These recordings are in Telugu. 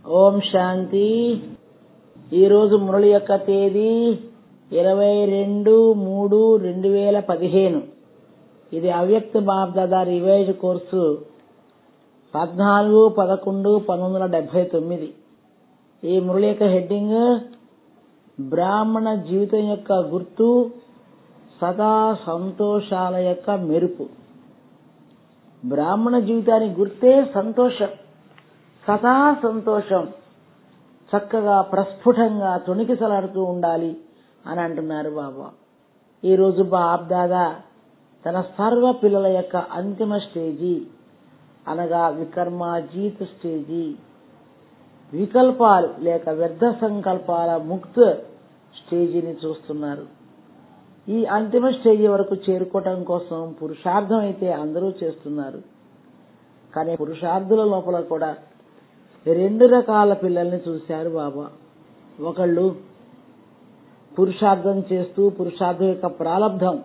ఓం శాంతి ఈరోజు మురళి యొక్క తేదీ ఇరవై రెండు మూడు రెండు వేల పదిహేను ఇది అవ్యక్త బాబ్దాదా రివైజ్ కోర్సు పద్నాలుగు పదకొండు పంతొమ్మిది వందల డెబ్బై తొమ్మిది ఈ మురళి యొక్క హెడ్డింగ్ బ్రాహ్మణ జీవితం యొక్క గుర్తు సదా సంతోషాల యొక్క మెరుపు బ్రాహ్మణ జీవితానికి గుర్తే సంతోషం సదా సంతోషం చక్కగా ప్రస్ఫుటంగా తొణికిసలాడుతూ ఉండాలి అని అంటున్నారు బాబా ఈరోజు బాబ్ దాదా తన సర్వ పిల్లల యొక్క అంతిమ స్టేజీ అనగా వికర్మాజీత్ స్టేజీ వికల్పాలు లేక వ్యర్థ సంకల్పాల ముక్త స్టేజీని చూస్తున్నారు ఈ అంతిమ స్టేజీ వరకు చేరుకోవటం కోసం పురుషార్థం అయితే అందరూ చేస్తున్నారు కానీ పురుషార్థుల లోపల కూడా రెండు రకాల పిల్లల్ని చూశారు బాబా ఒకళ్ళు పురుషార్థం చేస్తూ పురుషార్థం యొక్క ప్రారంధం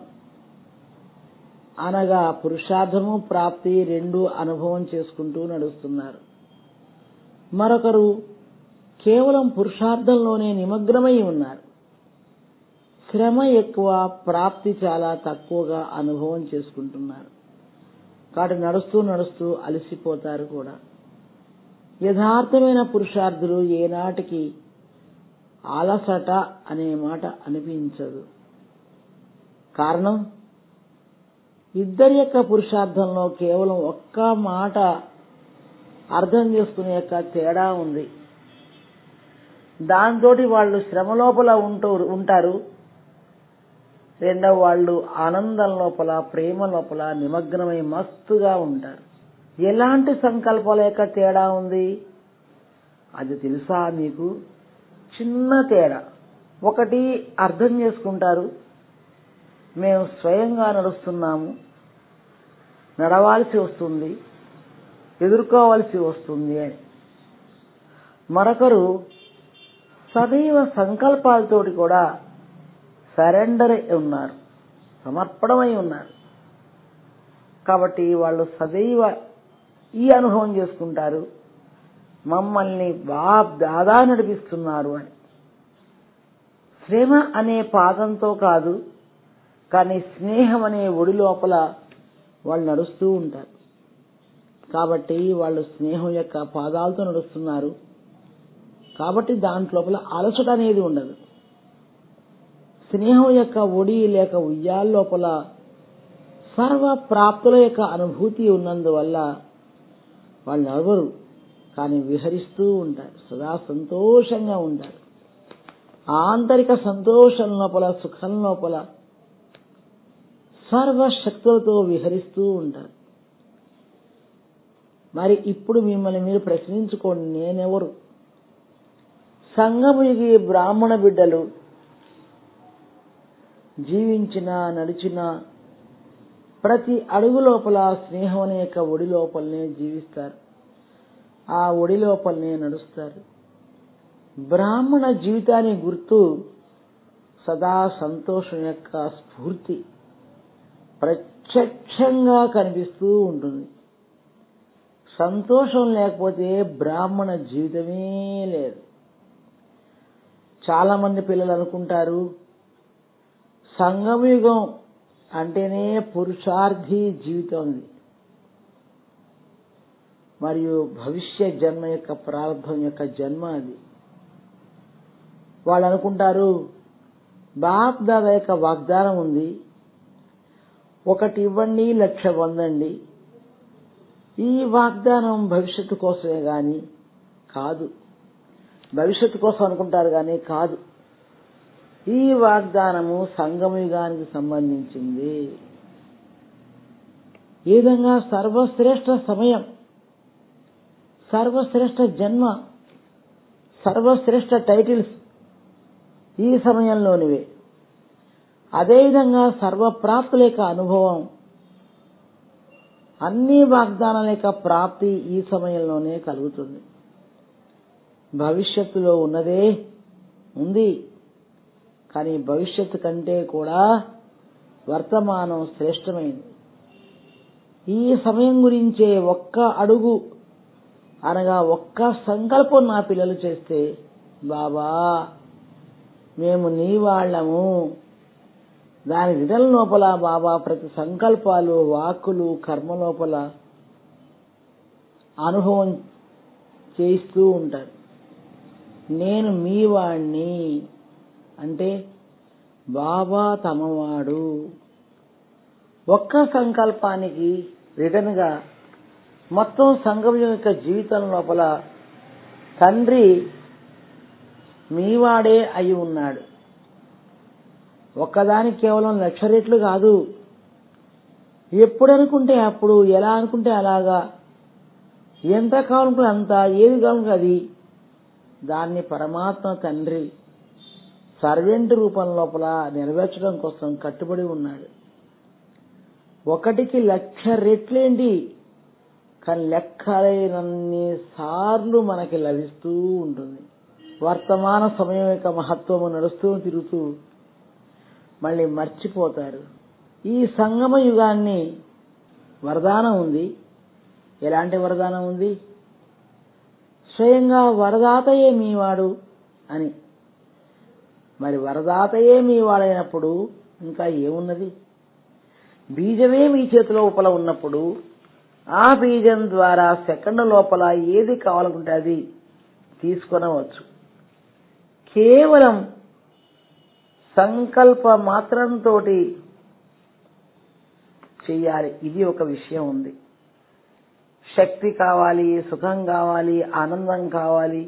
అనగా పురుషార్థము ప్రాప్తి రెండు అనుభవం చేసుకుంటూ నడుస్తున్నారు మరొకరు కేవలం పురుషార్థంలోనే నిమగ్నమై ఉన్నారు శ్రమ ఎక్కువ ప్రాప్తి చాలా తక్కువగా అనుభవం చేసుకుంటున్నారు కాబట్టి నడుస్తూ నడుస్తూ అలసిపోతారు కూడా యథార్థమైన పురుషార్థులు ఏనాటికి అలసట అనే మాట అనిపించదు కారణం ఇద్దరి యొక్క పురుషార్థంలో కేవలం ఒక్క మాట అర్థం చేసుకునే యొక్క తేడా ఉంది దాంతో వాళ్ళు శ్రమ లోపల ఉంటూ ఉంటారు రెండవ వాళ్ళు ఆనందం లోపల ప్రేమ లోపల నిమగ్నమై మస్తుగా ఉంటారు ఎలాంటి సంకల్పాల యొక్క తేడా ఉంది అది తెలుసా మీకు చిన్న తేడా ఒకటి అర్థం చేసుకుంటారు మేము స్వయంగా నడుస్తున్నాము నడవాల్సి వస్తుంది ఎదుర్కోవాల్సి వస్తుంది అని మరొకరు సదైవ సంకల్పాలతోటి కూడా సరెండర్ ఉన్నారు సమర్పణమై ఉన్నారు కాబట్టి వాళ్ళు సదైవ ఈ అనుభవం చేసుకుంటారు మమ్మల్ని బాబ్ దాదా నడిపిస్తున్నారు అని శ్రమ అనే పాదంతో కాదు కానీ స్నేహం అనే ఒడి లోపల వాళ్ళు నడుస్తూ ఉంటారు కాబట్టి వాళ్ళు స్నేహం యొక్క పాదాలతో నడుస్తున్నారు కాబట్టి దాంట్లోపల అలసట అనేది ఉండదు స్నేహం యొక్క ఒడి లేక ఉయ్యాల లోపల సర్వ ప్రాప్తుల యొక్క అనుభూతి ఉన్నందువల్ల వాళ్ళు నడవరు కానీ విహరిస్తూ ఉంటారు సదా సంతోషంగా ఉంటారు ఆంతరిక సంతోషం లోపల సుఖం లోపల సర్వశక్తులతో విహరిస్తూ ఉంటారు మరి ఇప్పుడు మిమ్మల్ని మీరు ప్రశ్నించుకోండి నేనెవరు సంగముగి బ్రాహ్మణ బిడ్డలు జీవించిన నడిచిన ప్రతి అడుగు లోపల స్నేహం అనే యొక్క ఒడి లోపలనే జీవిస్తారు ఆ ఒడి లోపలనే నడుస్తారు బ్రాహ్మణ జీవితాన్ని గుర్తు సదా సంతోషం యొక్క స్ఫూర్తి ప్రత్యక్షంగా కనిపిస్తూ ఉంటుంది సంతోషం లేకపోతే బ్రాహ్మణ జీవితమే లేదు చాలా మంది పిల్లలు అనుకుంటారు సంగమయుగం అంటేనే పురుషార్థి జీవితం ఉంది మరియు భవిష్య జన్మ యొక్క ప్రారంభం యొక్క జన్మ అది వాళ్ళు అనుకుంటారు బాప్ దాదా యొక్క వాగ్దానం ఉంది ఒకటి ఇవ్వండి లక్ష పొందండి ఈ వాగ్దానం భవిష్యత్తు కోసమే గాని కాదు భవిష్యత్తు కోసం అనుకుంటారు కానీ కాదు ఈ వాగ్దానము సంగమయుగానికి సంబంధించింది ఈ విధంగా సర్వశ్రేష్ఠ సమయం సర్వశ్రేష్ఠ జన్మ సర్వశ్రేష్ఠ టైటిల్స్ ఈ సమయంలోనివే అదేవిధంగా సర్వప్రాప్తుల యొక్క అనుభవం అన్ని వాగ్దానాల యొక్క ప్రాప్తి ఈ సమయంలోనే కలుగుతుంది భవిష్యత్తులో ఉన్నదే ఉంది కానీ భవిష్యత్తు కంటే కూడా వర్తమానం శ్రేష్టమైంది ఈ సమయం గురించే ఒక్క అడుగు అనగా ఒక్క సంకల్పం నా పిల్లలు చేస్తే బాబా మేము నీ వాళ్ళము దాని రిటర్న్ లోపల బాబా ప్రతి సంకల్పాలు వాక్కులు కర్మ లోపల అనుభవం చేయిస్తూ ఉంటారు నేను మీ వాణ్ణి అంటే బాబా తమవాడు ఒక్క సంకల్పానికి రిటర్న్ గా మొత్తం సంఘం యొక్క జీవితం లోపల తండ్రి మీవాడే అయి ఉన్నాడు ఒక్కదానికి కేవలం లక్ష రెట్లు కాదు ఎప్పుడు అనుకుంటే అప్పుడు ఎలా అనుకుంటే అలాగా ఎంత కావాలనుకుంటే అంత ఏది కావాలంటే అది దాన్ని పరమాత్మ తండ్రి సర్వెంట్ రూపం లోపల నెరవేర్చడం కోసం కట్టుబడి ఉన్నాడు ఒకటికి లక్ష రెట్లేంటి కానీ లెక్కలేనన్ని సార్లు మనకి లభిస్తూ ఉంటుంది వర్తమాన సమయం యొక్క మహత్వము నడుస్తూ తిరుగుతూ మళ్ళీ మర్చిపోతారు ఈ సంగమ యుగాన్ని వరదానం ఉంది ఎలాంటి వరదానం ఉంది స్వయంగా వరదాతయే మీవాడు అని మరి వరదాతయే మీవాడైనప్పుడు ఇంకా ఏమున్నది బీజమే మీ చేతిలో ఉపల ఉన్నప్పుడు ఆ బీజం ద్వారా సెకండ్ లోపల ఏది కావాలనుకుంటే అది తీసుకొనవచ్చు కేవలం సంకల్ప మాత్రంతో చెయ్యాలి ఇది ఒక విషయం ఉంది శక్తి కావాలి సుఖం కావాలి ఆనందం కావాలి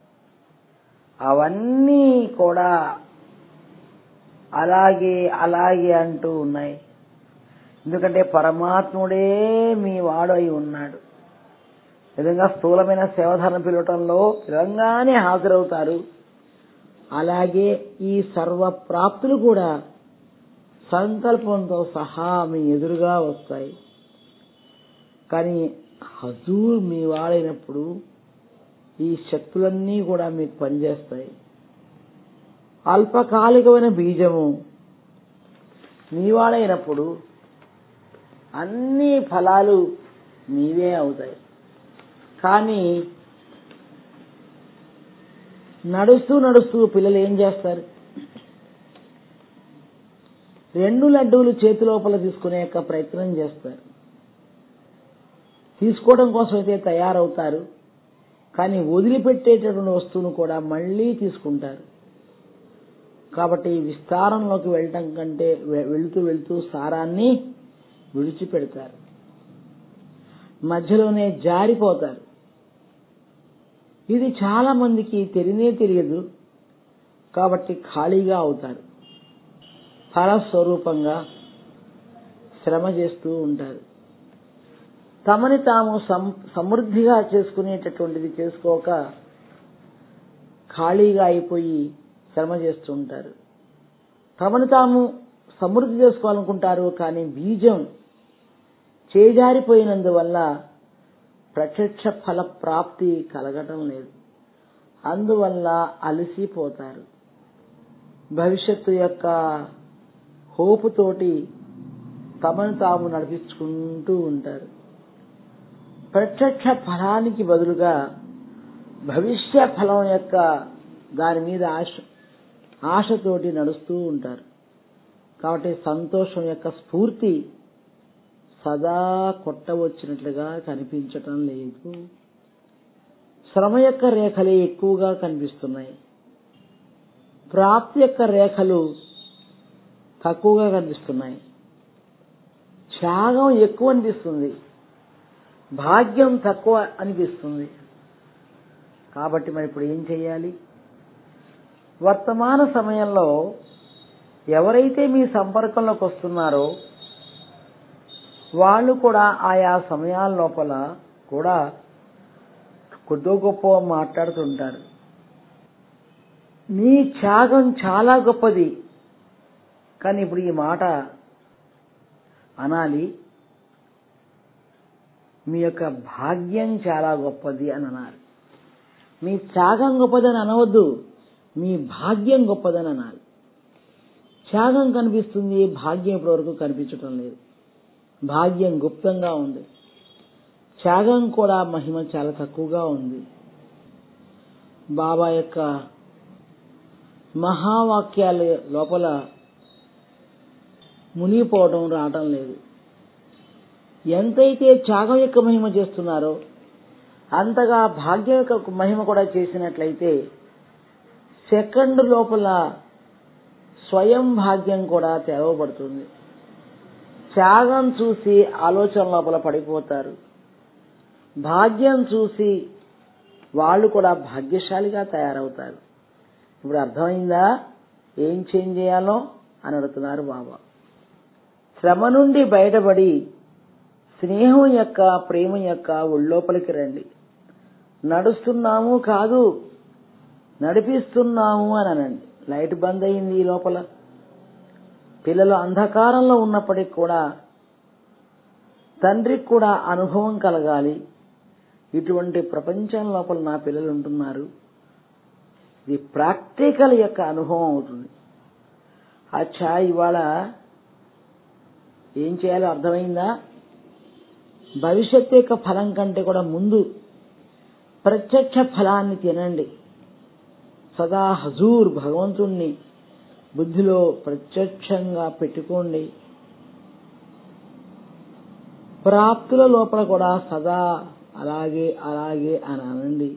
అవన్నీ కూడా అలాగే అలాగే అంటూ ఉన్నాయి ఎందుకంటే పరమాత్ముడే మీ వాడు అయి ఉన్నాడు విధంగా స్థూలమైన సేవధారణ పిలవటంలో పిలవంగానే హాజరవుతారు అలాగే ఈ సర్వ ప్రాప్తులు కూడా సంకల్పంతో సహా మీ ఎదురుగా వస్తాయి కానీ హజూర్ మీ వాడైనప్పుడు ఈ శక్తులన్నీ కూడా మీకు పనిచేస్తాయి అల్పకాలికమైన బీజము మీవాడైనప్పుడు అన్ని ఫలాలు మీవే అవుతాయి కానీ నడుస్తూ నడుస్తూ పిల్లలు ఏం చేస్తారు రెండు లడ్డూలు చేతి లోపల తీసుకునే యొక్క ప్రయత్నం చేస్తారు తీసుకోవడం కోసం అయితే తయారవుతారు కానీ వదిలిపెట్టేటటువంటి వస్తువును కూడా మళ్ళీ తీసుకుంటారు కాబట్టి విస్తారంలోకి వెళ్ళటం కంటే వెళుతూ వెళుతూ సారాన్ని విడిచిపెడతారు మధ్యలోనే జారిపోతారు ఇది చాలా మందికి తెలియనే తెలియదు కాబట్టి ఖాళీగా అవుతారు ఫలస్వరూపంగా శ్రమ చేస్తూ ఉంటారు తమని తాము సమృద్ధిగా చేసుకునేటటువంటిది చేసుకోక ఖాళీగా అయిపోయి శ్రమ చేస్తూ ఉంటారు తమను తాము సమృద్ధి చేసుకోవాలనుకుంటారు కానీ బీజం చేజారిపోయినందువల్ల ప్రత్యక్ష ఫల ప్రాప్తి కలగటం లేదు అందువల్ల అలసిపోతారు భవిష్యత్తు యొక్క హోపు తోటి తమను తాము నడిపించుకుంటూ ఉంటారు ప్రత్యక్ష ఫలానికి బదులుగా భవిష్య ఫలం యొక్క దాని మీద ఆశ ఆశతోటి నడుస్తూ ఉంటారు కాబట్టి సంతోషం యొక్క స్ఫూర్తి సదా కొట్టవచ్చినట్లుగా కనిపించటం లేదు శ్రమ యొక్క రేఖలే ఎక్కువగా కనిపిస్తున్నాయి ప్రాప్తి యొక్క రేఖలు తక్కువగా కనిపిస్తున్నాయి త్యాగం ఎక్కువ అనిపిస్తుంది భాగ్యం తక్కువ అనిపిస్తుంది కాబట్టి మరి ఇప్పుడు ఏం చేయాలి వర్తమాన సమయంలో ఎవరైతే మీ సంపర్కంలోకి వస్తున్నారో వాళ్ళు కూడా ఆయా సమయాల లోపల కూడా కొద్దో గొప్ప మాట్లాడుతుంటారు నీ త్యాగం చాలా గొప్పది కానీ ఇప్పుడు ఈ మాట అనాలి మీ యొక్క భాగ్యం చాలా గొప్పది అని అనాలి మీ త్యాగం గొప్పదని అనవద్దు మీ భాగ్యం గొప్పదని అనాలి త్యాగం కనిపిస్తుంది భాగ్యం ఇప్పటివరకు కనిపించటం లేదు భాగ్యం గుప్తంగా ఉంది త్యాగం కూడా మహిమ చాలా తక్కువగా ఉంది బాబా యొక్క మహావాక్యాల లోపల మునిగిపోవడం రావటం లేదు ఎంతైతే త్యాగం యొక్క మహిమ చేస్తున్నారో అంతగా భాగ్యం యొక్క మహిమ కూడా చేసినట్లయితే సెకండ్ లోపల స్వయం భాగ్యం కూడా తెరవబడుతుంది త్యాగం చూసి ఆలోచన లోపల పడిపోతారు భాగ్యం చూసి వాళ్ళు కూడా భాగ్యశాలిగా తయారవుతారు ఇప్పుడు అర్థమైందా ఏం చేంజ్ చేయాలో అని అడుగుతున్నారు బాబా శ్రమ నుండి బయటపడి స్నేహం యొక్క ప్రేమ యొక్క ఒళ్ళోపలికి రండి నడుస్తున్నాము కాదు నడిపిస్తున్నాము అని అనండి లైట్ బంద్ అయింది ఈ లోపల పిల్లలు అంధకారంలో ఉన్నప్పటికి కూడా తండ్రికి కూడా అనుభవం కలగాలి ఇటువంటి ప్రపంచం లోపల నా పిల్లలు ఉంటున్నారు ఇది ప్రాక్టికల్ యొక్క అనుభవం అవుతుంది అచ్చా ఇవాళ ఏం చేయాలో అర్థమైందా భవిష్యత్ యొక్క ఫలం కంటే కూడా ముందు ప్రత్యక్ష ఫలాన్ని తినండి సదా హజూర్ భగవంతుణ్ణి బుద్ధిలో ప్రత్యక్షంగా పెట్టుకోండి ప్రాప్తుల లోపల కూడా సదా అలాగే అలాగే అని అనండి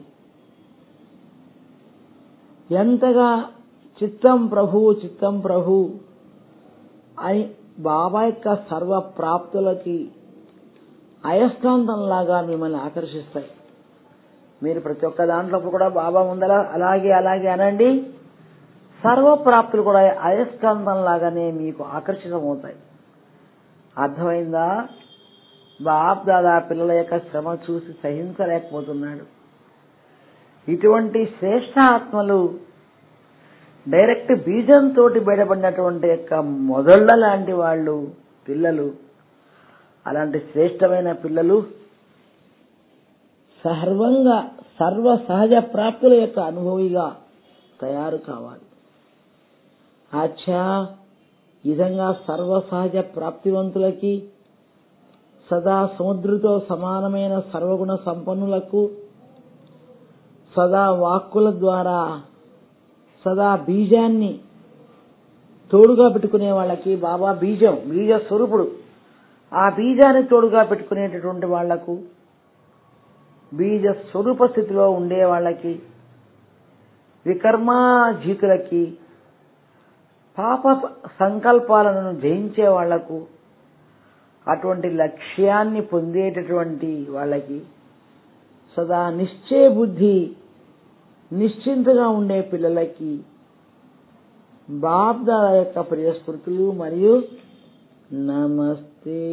ఎంతగా చిత్తం ప్రభు చిత్తం ప్రభు అని బాబా యొక్క సర్వ ప్రాప్తులకి అయస్కాంతంలాగా మిమ్మల్ని ఆకర్షిస్తాయి మీరు ప్రతి ఒక్క దాంట్లో కూడా బాబా ముందర అలాగే అలాగే అనండి సర్వప్రాప్తులు కూడా అయస్కాంతం లాగానే మీకు ఆకర్షితమవుతాయి అర్థమైందా బాప్ దాదా పిల్లల యొక్క శ్రమ చూసి సహించలేకపోతున్నాడు ఇటువంటి శ్రేష్ఠ ఆత్మలు డైరెక్ట్ బీజంతో బయటపడినటువంటి యొక్క మొదళ్ళ లాంటి వాళ్ళు పిల్లలు అలాంటి శ్రేష్టమైన పిల్లలు సర్వంగా సర్వ సహజ ప్రాప్తుల యొక్క అనుభవిగా తయారు కావాలి అచ్చా విధంగా సర్వ సహజ ప్రాప్తివంతులకి సదా సముద్రుతో సమానమైన సర్వగుణ సంపన్నులకు సదా వాక్కుల ద్వారా సదా బీజాన్ని తోడుగా పెట్టుకునే వాళ్ళకి బాబా బీజం బీజ స్వరూపుడు ఆ బీజాన్ని తోడుగా పెట్టుకునేటటువంటి వాళ్లకు బీజ స్వరూప స్థితిలో ఉండే వాళ్ళకి వికర్మాజీతులకి పాప సంకల్పాలను జయించే వాళ్లకు అటువంటి లక్ష్యాన్ని పొందేటటువంటి వాళ్ళకి సదా నిశ్చయ బుద్ధి నిశ్చింతగా ఉండే పిల్లలకి బాబ్దాల యొక్క ప్రియ స్మృతులు మరియు నమస్తే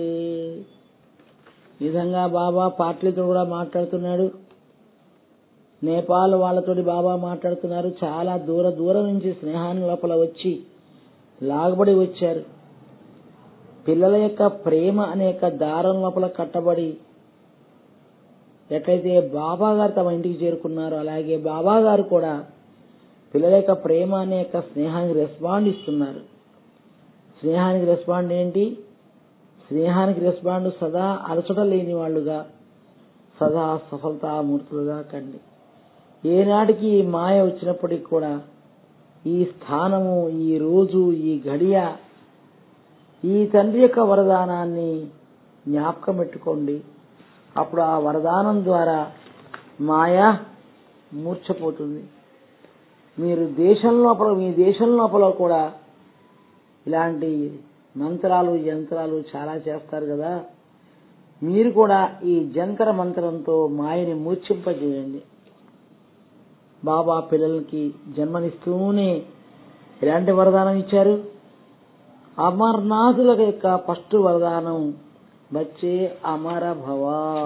ఈ విధంగా బాబా పాటలతో కూడా మాట్లాడుతున్నాడు నేపాల్ వాళ్ళతోటి బాబా మాట్లాడుతున్నారు చాలా దూర దూరం నుంచి స్నేహాన్ని లోపల వచ్చి లాగబడి వచ్చారు పిల్లల యొక్క ప్రేమ అనే యొక్క దారం లోపల కట్టబడి ఎట్లయితే బాబా గారు తమ ఇంటికి చేరుకున్నారో అలాగే బాబా గారు కూడా పిల్లల యొక్క ప్రేమ అనే యొక్క స్నేహానికి రెస్పాండ్ ఇస్తున్నారు స్నేహానికి రెస్పాండ్ ఏంటి స్నేహానికి రెస్పాండ్ సదా అలసట లేని వాళ్ళుగా సదా సఫలతామూర్తులుగా కండి ఏనాటికి ఈ మాయ వచ్చినప్పటికి కూడా ఈ స్థానము ఈ రోజు ఈ గడియ ఈ తండ్రి యొక్క వరదానాన్ని జ్ఞాపకం పెట్టుకోండి అప్పుడు ఆ వరదానం ద్వారా మాయ మూర్ఛపోతుంది మీరు దేశం లోపల మీ దేశం లోపల కూడా ఇలాంటి మంత్రాలు యంత్రాలు చాలా చేస్తారు కదా మీరు కూడా ఈ జంతర మంత్రంతో మాయని మూర్ఛింపజేయండి బాబా పిల్లలకి జన్మనిస్తూనే ఎలాంటి వరదానం ఇచ్చారు అమర్నాథుల యొక్క ఫస్ట్ వరదానం బచ్చే అమర భవ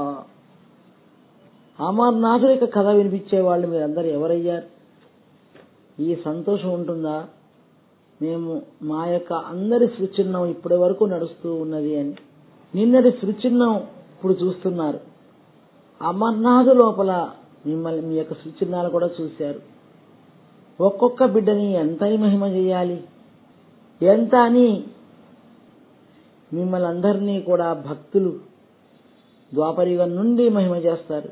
అమర్నాథుల యొక్క కథ వినిపించే వాళ్ళు మీరందరూ ఎవరయ్యారు ఈ సంతోషం ఉంటుందా మేము మా యొక్క అందరి సృచిన్నం ఇప్పటి వరకు నడుస్తూ ఉన్నది అని నిన్నటి సృచిన్నం ఇప్పుడు చూస్తున్నారు అమర్నాథ్ లోపల మిమ్మల్ని మీ యొక్క సృచిన్నాలు కూడా చూశారు ఒక్కొక్క బిడ్డని ఎంత మహిమ చేయాలి ఎంత అని మిమ్మల్ని అందరినీ కూడా భక్తులు ద్వాపరయుగం నుండి మహిమ చేస్తారు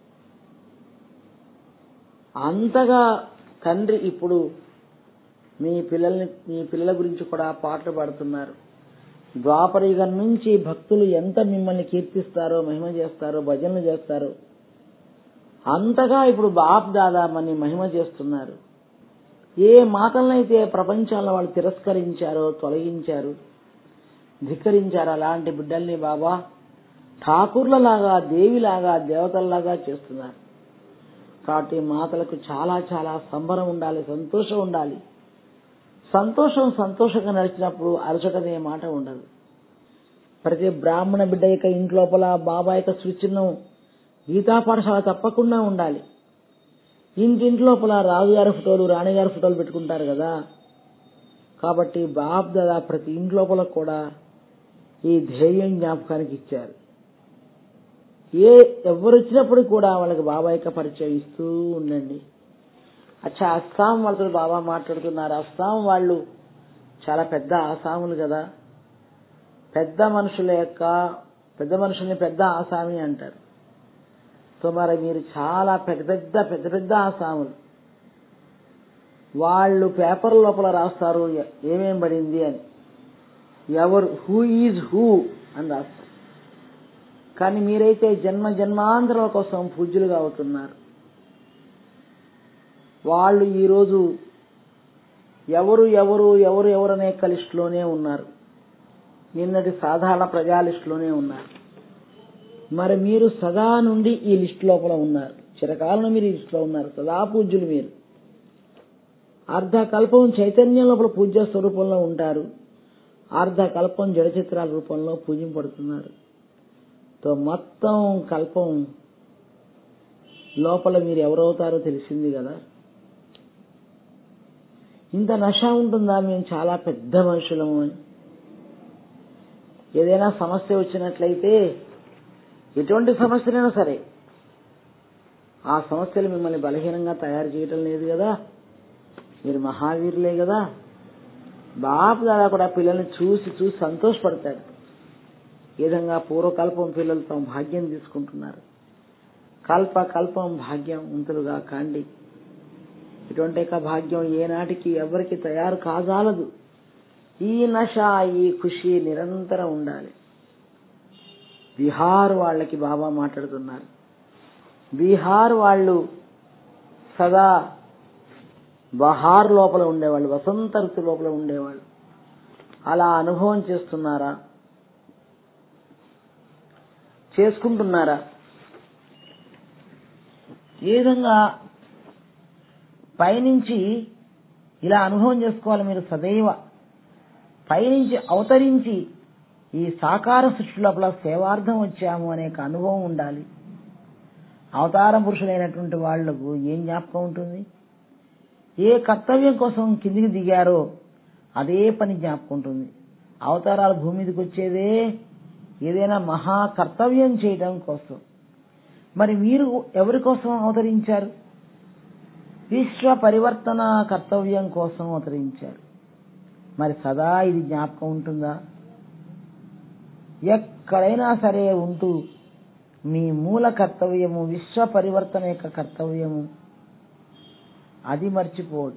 అంతగా తండ్రి ఇప్పుడు మీ పిల్లల్ని మీ పిల్లల గురించి కూడా పాటలు పాడుతున్నారు ద్వాపరయుగం నుంచి భక్తులు ఎంత మిమ్మల్ని కీర్తిస్తారో మహిమ చేస్తారో భజనలు చేస్తారో అంతగా ఇప్పుడు బాప్ దాదా మని మహిమ చేస్తున్నారు ఏ మాటలనైతే ప్రపంచంలో వాళ్ళు తిరస్కరించారో తొలగించారు ధిక్కరించారు అలాంటి బిడ్డల్ని బాబా ఠాకూర్లలాగా దేవిలాగా దేవతల్లాగా చేస్తున్నారు కాబట్టి మాతలకు చాలా చాలా సంబరం ఉండాలి సంతోషం ఉండాలి సంతోషం సంతోషంగా నడిచినప్పుడు అరచటనే మాట ఉండదు ప్రతి బ్రాహ్మణ బిడ్డ యొక్క ఇంట్లోపల బాబా యొక్క సూచనం గీతా పాఠశాల తప్పకుండా ఉండాలి ఇంటింట్లోపల రాజుగారి ఫోటోలు రాణిగారి ఫోటోలు పెట్టుకుంటారు కదా కాబట్టి బాబ్ దాదా ప్రతి ఇంట్లోపల కూడా ఈ ధ్యేయం జ్ఞాపకానికి ఇచ్చారు ఏ ఎవరు వచ్చినప్పుడు కూడా వాళ్ళకి బాబా యొక్క పరిచయం ఇస్తూ ఉండండి అచ్చా అస్సాం వాళ్ళతో బాబా మాట్లాడుతున్నారు అస్సాం వాళ్ళు చాలా పెద్ద ఆసాములు కదా పెద్ద మనుషుల యొక్క పెద్ద మనుషుల్ని పెద్ద ఆసామి అంటారు సో మరి మీరు చాలా పెద్ద పెద్ద పెద్ద పెద్ద ఆసాములు వాళ్ళు పేపర్ లోపల రాస్తారు ఏమేం పడింది అని ఎవరు హూ ఈజ్ హూ అని రాస్తారు కానీ మీరైతే జన్మ జన్మాంతరాల కోసం పూజ్యులుగా అవుతున్నారు వాళ్ళు ఈరోజు ఎవరు ఎవరు ఎవరు ఎవరు అనే లిస్టులోనే ఉన్నారు నిన్నటి సాధారణ ప్రజా లిస్టులోనే ఉన్నారు మరి మీరు సదా నుండి ఈ లిస్ట్ లోపల ఉన్నారు చిరకాలం మీరు ఈ లిస్టులో ఉన్నారు సదా పూజ్యులు మీరు అర్ధకల్పం చైతన్యం లోపల పూజ్య స్వరూపంలో ఉంటారు అర్ధకల్పం జడ చిత్రాల రూపంలో పూజింపడుతున్నారు తో మొత్తం కల్పం లోపల మీరు ఎవరవుతారో తెలిసింది కదా ఇంత నష ఉంటుందా మేము చాలా పెద్ద మనుషులము అని ఏదైనా సమస్య వచ్చినట్లయితే ఎటువంటి సమస్యలైనా సరే ఆ సమస్యలు మిమ్మల్ని బలహీనంగా తయారు చేయటం లేదు కదా మీరు మహావీరులే కదా బాపు దాదా కూడా పిల్లల్ని చూసి చూసి సంతోషపడతాడు ఈ విధంగా పూర్వకల్పం పిల్లలు తమ భాగ్యం తీసుకుంటున్నారు కల్ప కల్పం భాగ్యం ఉంతులుగా కాండి ఇటువంటి యొక్క భాగ్యం ఏనాటికి ఎవరికి తయారు కాజాలదు ఈ నష ఈ ఖుషి నిరంతరం ఉండాలి బీహార్ వాళ్ళకి బాబా మాట్లాడుతున్నారు బీహార్ వాళ్ళు సదా బహార్ లోపల ఉండేవాళ్ళు వసంత ఋతు లోపల ఉండేవాళ్ళు అలా అనుభవం చేస్తున్నారా చేసుకుంటున్నారా ఏ విధంగా పైనుంచి ఇలా అనుభవం చేసుకోవాలి మీరు సదైవ పైనుంచి అవతరించి ఈ సాకార సృష్టి లోపల సేవార్థం వచ్చాము అనే అనుభవం ఉండాలి అవతార పురుషులైనటువంటి వాళ్లకు ఏం జ్ఞాపకం ఉంటుంది ఏ కర్తవ్యం కోసం కిందికి దిగారో అదే పని జ్ఞాపకం ఉంటుంది అవతారాలు భూమి మీదకి వచ్చేదే ఏదైనా మహా కర్తవ్యం చేయడం కోసం మరి మీరు ఎవరి కోసం అవతరించారు విశ్వ పరివర్తన కర్తవ్యం కోసం అవతరించారు మరి సదా ఇది జ్ఞాపకం ఉంటుందా ఎక్కడైనా సరే ఉంటూ మీ మూల కర్తవ్యము విశ్వ పరివర్తన యొక్క కర్తవ్యము అది మర్చిపోదు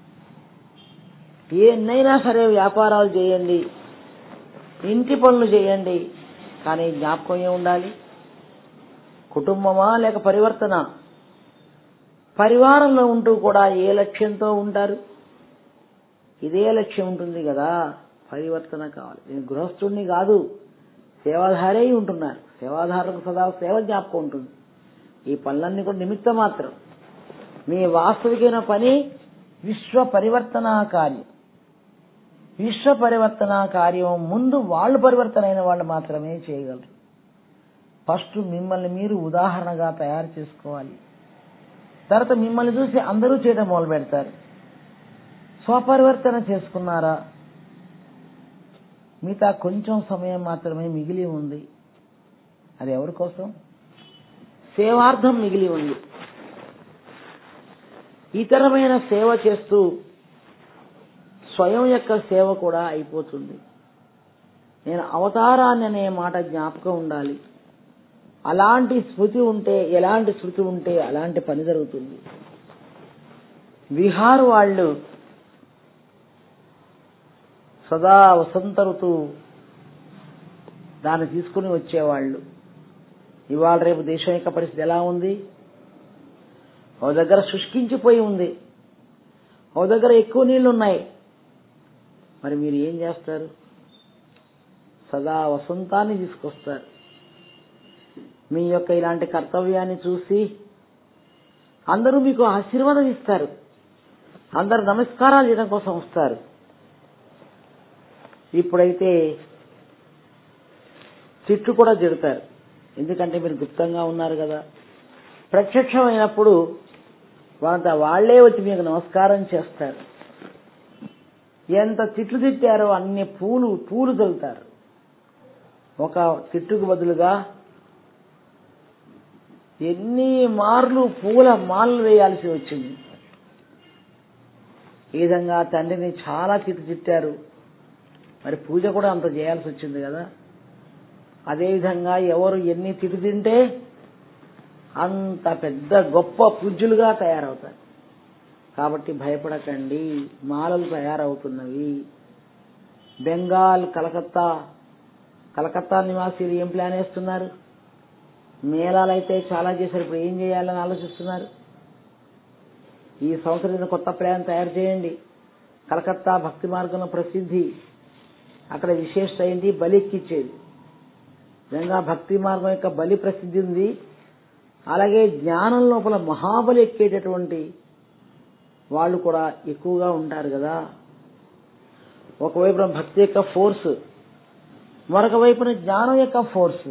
ఎన్నైనా సరే వ్యాపారాలు చేయండి ఇంటి పనులు చేయండి కానీ జ్ఞాపకం ఏ ఉండాలి కుటుంబమా లేక పరివర్తన పరివారంలో ఉంటూ కూడా ఏ లక్ష్యంతో ఉంటారు ఇదే లక్ష్యం ఉంటుంది కదా పరివర్తన కావాలి నేను గృహస్థుడిని కాదు సేవాధారే ఉంటున్నారు సేవాధారులకు సదా సేవ జ్ఞాపకం ఉంటుంది ఈ పనులన్నీ కూడా నిమిత్త మాత్రం మీ వాస్తవికమైన పని విశ్వ పరివర్తన కార్యం విశ్వ పరివర్తన కార్యం ముందు వాళ్ళు పరివర్తన అయిన వాళ్ళు మాత్రమే చేయగలరు ఫస్ట్ మిమ్మల్ని మీరు ఉదాహరణగా తయారు చేసుకోవాలి తర్వాత మిమ్మల్ని చూసి అందరూ చేయడం మొదలు పెడతారు స్వపరివర్తన చేసుకున్నారా మిగతా కొంచెం సమయం మాత్రమే మిగిలి ఉంది అది ఎవరి కోసం సేవార్థం మిగిలి ఉంది ఇతరమైన సేవ చేస్తూ స్వయం యొక్క సేవ కూడా అయిపోతుంది నేను అవతారాన్ని అనే మాట జ్ఞాపకం ఉండాలి అలాంటి స్మృతి ఉంటే ఎలాంటి స్మృతి ఉంటే అలాంటి పని జరుగుతుంది బీహార్ వాళ్ళు సదా వసంత ఋతువు దాన్ని తీసుకుని వచ్చేవాళ్ళు ఇవాళ రేపు దేశం యొక్క పరిస్థితి ఎలా ఉంది ఓ దగ్గర శుష్కించిపోయి ఉంది ఓ దగ్గర ఎక్కువ నీళ్లు ఉన్నాయి మరి మీరు ఏం చేస్తారు సదా వసంతాన్ని తీసుకొస్తారు మీ యొక్క ఇలాంటి కర్తవ్యాన్ని చూసి అందరూ మీకు ఆశీర్వాదం ఇస్తారు అందరు నమస్కారాలు చేయడం కోసం వస్తారు ఇప్పుడైతే తిట్టు కూడా తిడతారు ఎందుకంటే మీరు గుప్తంగా ఉన్నారు కదా ప్రత్యక్షమైనప్పుడు వాళ్ళంతా వాళ్లే వచ్చి మీకు నమస్కారం చేస్తారు ఎంత తిట్లు తిట్టారో అన్ని పూలు పూలు చల్లుతారు ఒక తిట్టుకు బదులుగా ఎన్ని మార్లు పూల మాలలు వేయాల్సి వచ్చింది ఈ విధంగా తండ్రిని చాలా తిట్టు తిట్టారు మరి పూజ కూడా అంత చేయాల్సి వచ్చింది కదా అదేవిధంగా ఎవరు ఎన్ని తిట్టు తింటే అంత పెద్ద గొప్ప పూజ్యులుగా తయారవుతారు కాబట్టి భయపడకండి మాలలు తయారవుతున్నవి బెంగాల్ కలకత్తా కలకత్తా నివాసీలు ఏం ప్లాన్ వేస్తున్నారు మేళాలు అయితే చాలా చేశారు ఇప్పుడు ఏం చేయాలని ఆలోచిస్తున్నారు ఈ సంవత్సరం కొత్త ప్లాన్ తయారు చేయండి కలకత్తా భక్తి మార్గంలో ప్రసిద్ధి అక్కడ విశేషత ఏంటి బలి ఎక్కిచ్చేది నిజంగా భక్తి మార్గం యొక్క బలి ప్రసిద్ధి ఉంది అలాగే జ్ఞానం లోపల మహాబలి ఎక్కేటటువంటి వాళ్ళు కూడా ఎక్కువగా ఉంటారు కదా ఒకవైపున భక్తి యొక్క ఫోర్స్ మరొక వైపున జ్ఞానం యొక్క ఫోర్స్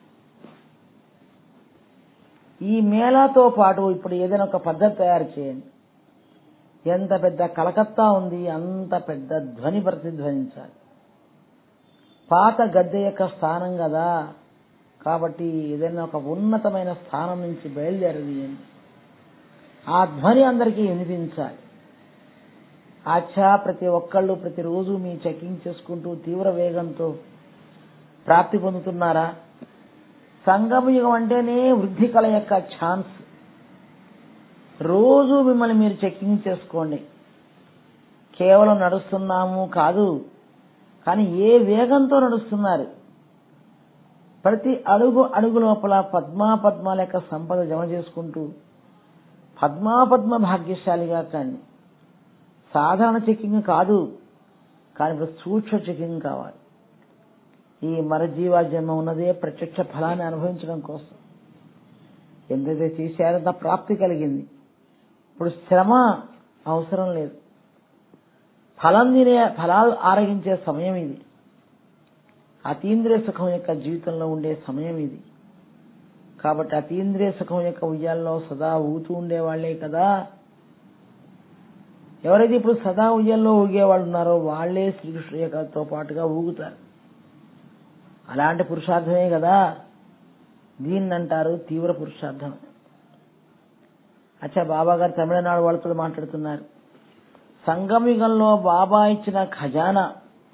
ఈ మేళాతో పాటు ఇప్పుడు ఏదైనా ఒక పద్ధతి తయారు చేయండి ఎంత పెద్ద కలకత్తా ఉంది అంత పెద్ద ధ్వని ప్రతిధ్వనించాలి పాత గద్దె యొక్క స్థానం కదా కాబట్టి ఏదైనా ఒక ఉన్నతమైన స్థానం నుంచి బయలుదేరదీయండి ఆ ధ్వని అందరికీ వినిపించాలి ఆచ్ఛా ప్రతి ఒక్కళ్ళు ప్రతిరోజు మీ చెకింగ్ చేసుకుంటూ తీవ్ర వేగంతో ప్రాప్తి పొందుతున్నారా సంగమ యుగం అంటేనే వృద్ధి కళ యొక్క ఛాన్స్ రోజు మిమ్మల్ని మీరు చెకింగ్ చేసుకోండి కేవలం నడుస్తున్నాము కాదు కానీ ఏ వేగంతో నడుస్తున్నారు ప్రతి అడుగు అడుగు లోపల పద్మా పద్మాల యొక్క సంపద జమ చేసుకుంటూ పద్మాపద్మ భాగ్యశాలిగా కండి సాధారణ చెకింగ్ కాదు కానీ ఇప్పుడు సూక్ష్మ చెకింగ్ కావాలి ఈ మరజీవ జన్మ ఉన్నదే ప్రత్యక్ష ఫలాన్ని అనుభవించడం కోసం ఎంతైతే చేశారో అంత ప్రాప్తి కలిగింది ఇప్పుడు శ్రమ అవసరం లేదు ఫలం తినే ఫలాలు ఆరగించే సమయం ఇది అతీంద్రియ సుఖం యొక్క జీవితంలో ఉండే సమయం ఇది కాబట్టి అతీంద్రియ సుఖం యొక్క ఉయ్యాల్లో సదా ఊతూ ఉండేవాళ్లే కదా ఎవరైతే ఇప్పుడు సదా ఉయ్యాల్లో ఊగేవాళ్ళు ఉన్నారో వాళ్లే శ్రీకృష్ణుడి యొక్కతో పాటుగా ఊగుతారు అలాంటి పురుషార్థమే కదా దీన్నంటారు తీవ్ర పురుషార్థం అచ్చా బాబా గారు తమిళనాడు వాళ్ళతో మాట్లాడుతున్నారు సంగమయుగంలో బాబా ఇచ్చిన ఖజానా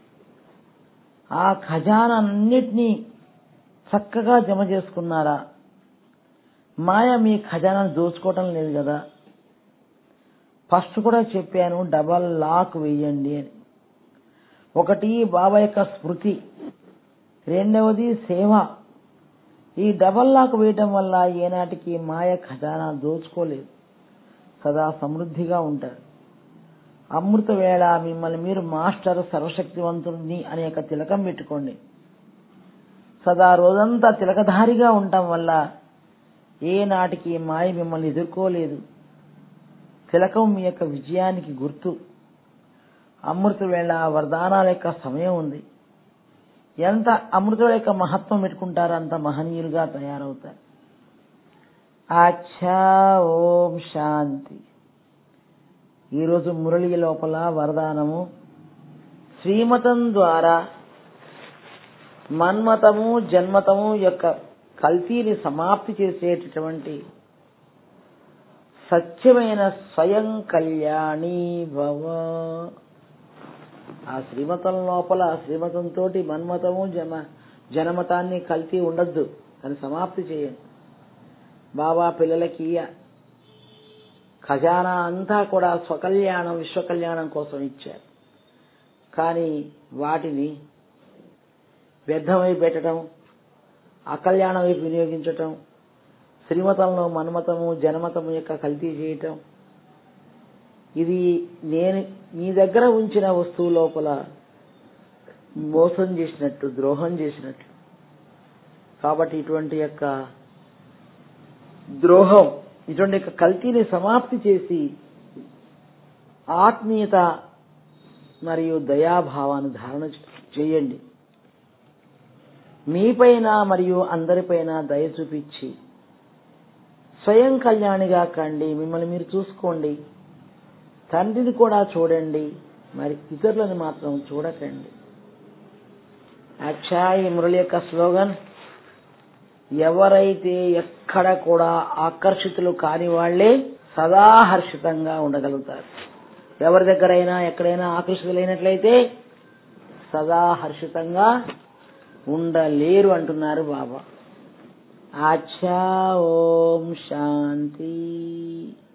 ఆ ఖజానా అన్నిటినీ చక్కగా జమ చేసుకున్నారా మాయ మీ ఖజానాను దోచుకోవటం లేదు కదా ఫస్ట్ కూడా చెప్పాను డబల్ లాక్ వేయండి అని ఒకటి బాబా యొక్క స్మృతి రెండవది సేవ ఈ డబల్ లాక్ వేయటం వల్ల ఏనాటికి మాయ ఖజానా దోచుకోలేదు సదా సమృద్ధిగా ఉంటారు అమృత వేళ మిమ్మల్ని మీరు మాస్టర్ సర్వశక్తివంతుడిని అనే ఒక తిలకం పెట్టుకోండి సదా రోజంతా తిలకధారిగా ఉండటం వల్ల ఏ నాటికి మాయ మిమ్మల్ని ఎదుర్కోలేదు తిలకం మీ యొక్క విజయానికి గుర్తు అమృత వేళ వరదానాల యొక్క సమయం ఉంది ఎంత అమృతుల యొక్క మహత్వం పెట్టుకుంటారో అంత మహనీయులుగా తయారవుతారు అచ్చా ఓం శాంతి ఈరోజు మురళి లోపల వరదానము శ్రీమతం ద్వారా మన్మతము జన్మతము యొక్క కల్తీని సమాప్తి చేసేటటువంటి సత్యమైన స్వయం కళ్యాణి భవ ఆ శ్రీమతం లోపల శ్రీమతంతో మన్మతము జన జనమతాన్ని కల్తీ ఉండద్దు దాన్ని సమాప్తి చేయండి బాబా పిల్లలకి ఖజానా అంతా కూడా స్వకల్యాణం విశ్వకల్యాణం కోసం ఇచ్చారు కానీ వాటిని వ్యర్థమై పెట్టడం అకల్యాణం వైపు వినియోగించటం శ్రీమతంలో మన్మతము జనమతము యొక్క కల్తీ చేయటం ఇది నేను మీ దగ్గర ఉంచిన వస్తువు లోపల మోసం చేసినట్టు ద్రోహం చేసినట్లు కాబట్టి ఇటువంటి యొక్క ద్రోహం ఇటువంటి యొక్క కల్తీని సమాప్తి చేసి ఆత్మీయత మరియు దయాభావాన్ని ధారణ చేయండి మీపైన మరియు అందరిపైన దయ చూపించి స్వయం కళ్యాణిగా కండి మిమ్మల్ని మీరు చూసుకోండి తండ్రిని కూడా చూడండి మరి ఇతరులను మాత్రం చూడకండి అక్షాయి మురళి యొక్క స్లోగన్ ఎవరైతే ఎక్కడ కూడా ఆకర్షితులు కాని వాళ్లే సదా హర్షితంగా ఉండగలుగుతారు ఎవరి దగ్గరైనా ఎక్కడైనా ఆకర్షితులైనట్లయితే సదా హర్షితంగా ఉండలేరు అంటున్నారు బాబా అచ్చా ఓం శాంతి